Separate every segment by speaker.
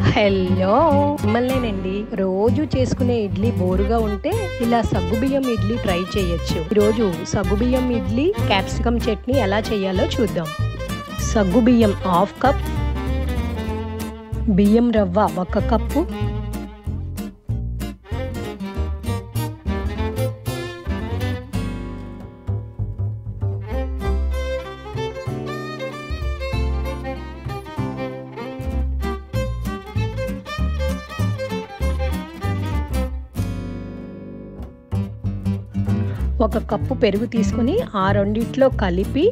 Speaker 1: hello మిమ్మల్నేనండి రోజు చేసుకునే ఇడ్లీ బోరుగా ఉంటే ఇలా సగ్గుబియ్యం ఇడ్లీ ట్రై చేయొచ్చు ఈరోజు సగ్గుబియ్యం ఇడ్లీ క్యాప్సికమ్ చట్నీ ఎలా చేయాలో చూద్దాం సగ్గుబియ్యం హాఫ్ కప్ బియ్యం రవ్వ ఒక కప్పు ఒక కప్పు పెరుగు తీసుకుని ఆ రెండిట్లో కలిపి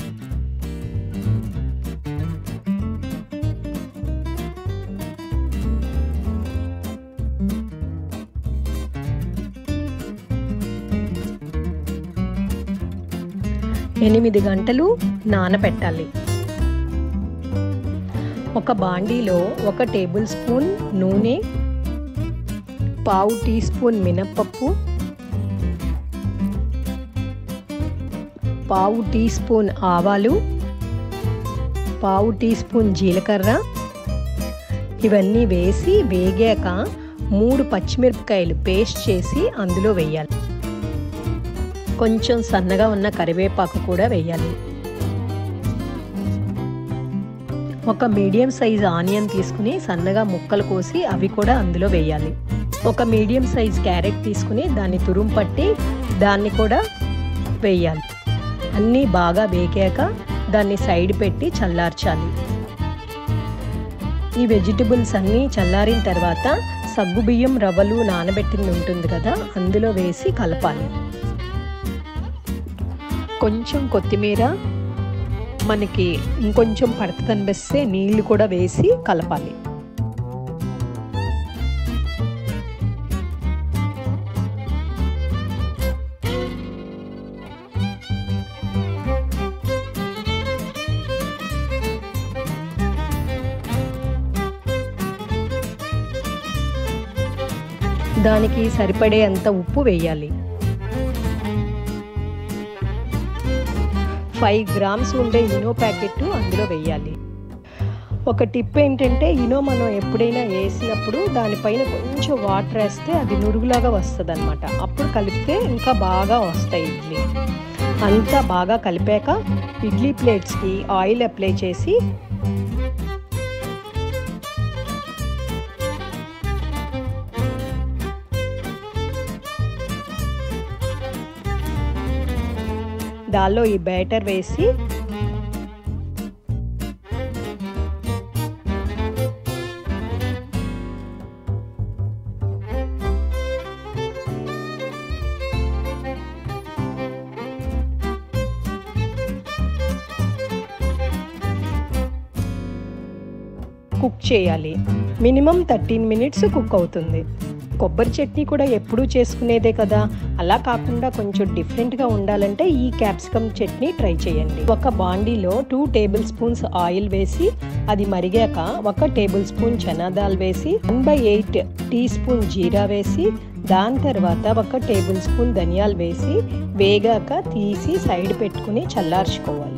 Speaker 1: ఎనిమిది గంటలు నానబెట్టాలి ఒక బాండీలో ఒక టేబుల్ స్పూన్ నూనె పావు టీ స్పూన్ మినప్పప్పు పావు టీ స్పూన్ ఆవాలు పావు టీ స్పూన్ జీలకర్ర ఇవన్నీ వేసి వేగాక మూడు పచ్చిమిరపకాయలు పేస్ట్ చేసి అందులో వేయాలి కొంచెం సన్నగా ఉన్న కరివేపాకు కూడా వేయాలి ఒక మీడియం సైజ్ ఆనియన్ తీసుకుని సన్నగా ముక్కలు కోసి అవి కూడా అందులో వేయాలి ఒక మీడియం సైజ్ క్యారెట్ తీసుకుని దాన్ని తురుము పట్టి దాన్ని కూడా వేయాలి అన్నీ బాగా వేగాక దాన్ని సైడ్ పెట్టి చల్లార్చాలి ఈ వెజిటబుల్స్ అన్నీ చల్లారిన తర్వాత సగ్గుబియ్యం రవ్వలు నానబెట్టింది ఉంటుంది కదా అందులో వేసి కలపాలి కొంచెం కొత్తిమీర మనకి ఇంకొంచెం పడుతుంది అనిపిస్తే నీళ్లు కూడా వేసి కలపాలి దానికి సరిపడే అంత ఉప్పు వేయాలి ఫైవ్ గ్రామ్స్ ఉండే ఇనో ప్యాకెట్ అందులో వేయాలి ఒక టిప్ ఏంటంటే ఇనో మనం ఎప్పుడైనా వేసినప్పుడు దానిపైన కొంచెం వాటర్ వేస్తే అది నురుగులాగా వస్తుంది అనమాట అప్పుడు కలిపితే ఇంకా బాగా వస్తాయి ఇడ్లీ అంతా బాగా కలిపాక ఇడ్లీ ప్లేట్స్కి ఆయిల్ అప్లై చేసి దానిలో ఈ బ్యాటర్ వేసి కుక్ చేయాలి మినిమం థర్టీన్ మినిట్స్ కుక్ అవుతుంది కొబ్బరి చట్నీ కూడా ఎప్పుడూ చేసుకునేదే కదా అలా కాకుండా కొంచెం డిఫరెంట్గా ఉండాలంటే ఈ క్యాప్సికమ్ చట్నీ ట్రై చేయండి ఒక బాండీలో టూ టేబుల్ స్పూన్స్ ఆయిల్ వేసి అది మరిగాక ఒక టేబుల్ స్పూన్ చనాదాల్ వేసి one by eight teaspoon జీరా వేసి దాని తర్వాత ఒక టేబుల్ స్పూన్ ధనియాలు వేసి వేగాక తీసి సైడ్ పెట్టుకుని చల్లార్చుకోవాలి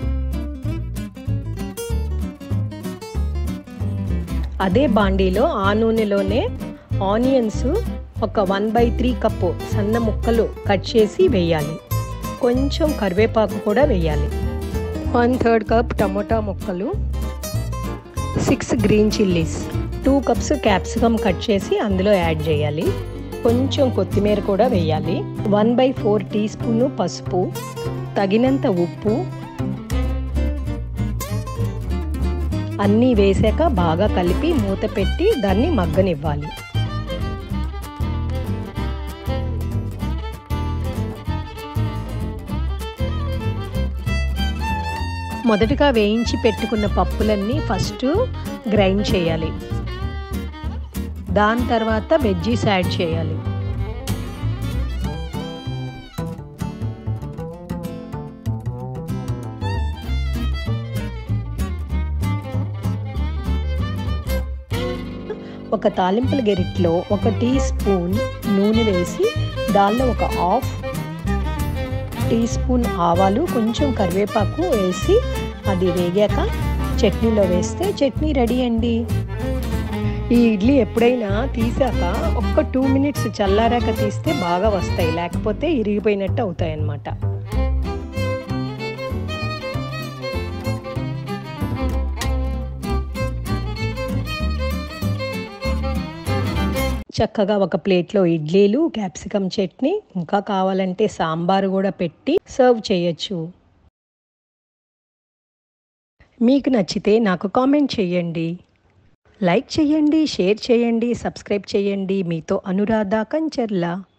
Speaker 1: అదే బాండీలో ఆ నూనెలోనే ఆనియన్స్ ఒక వన్ బై త్రీ కప్పు సన్న ముక్కలు కట్ చేసి వేయాలి కొంచెం కరివేపాకు కూడా వేయాలి వన్ థర్డ్ కప్ టమోటా ముక్కలు six green chillies two cups capsicum cut చేసి అందులో యాడ్ చేయాలి కొంచెం కొత్తిమీర కూడా వేయాలి one by four teaspoon పసుపు తగినంత ఉప్పు అన్నీ వేసాక బాగా కలిపి మూత పెట్టి దాన్ని మగ్గనివ్వాలి మొదటగా వేయించి పెట్టుకున్న పప్పులన్నీ ఫస్ట్ గ్రైండ్ చేయాలి దాని తర్వాత వెజ్జీస్ యాడ్ చేయాలి ఒక తాలింపుల గెరిట్లో ఒక టీ స్పూన్ నూనె వేసి దానిలో ఒక హాఫ్ టీ స్పూన్ ఆవాలు కొంచెం కరివేపాకు వేసి అది వేగాక చట్నీలో వేస్తే చట్నీ రెడీ అండి ఈ ఇడ్లీ ఎప్పుడైనా తీసాక ఒక్క టూ మినిట్స్ చల్లారాక తీస్తే బాగా వస్తాయి లేకపోతే ఇరిగిపోయినట్టు అవుతాయి అన్నమాట చక్కగా ఒక ప్లేట్లో ఇడ్లీలు క్యాప్సికమ్ చట్నీ ఇంకా కావాలంటే సాంబారు కూడా పెట్టి సర్వ్ చేయొచ్చు మీకు నచ్చితే నాకు కామెంట్ చేయండి లైక్ చేయండి షేర్ చేయండి సబ్స్క్రైబ్ చేయండి మీతో అనురాధ కంచర్ల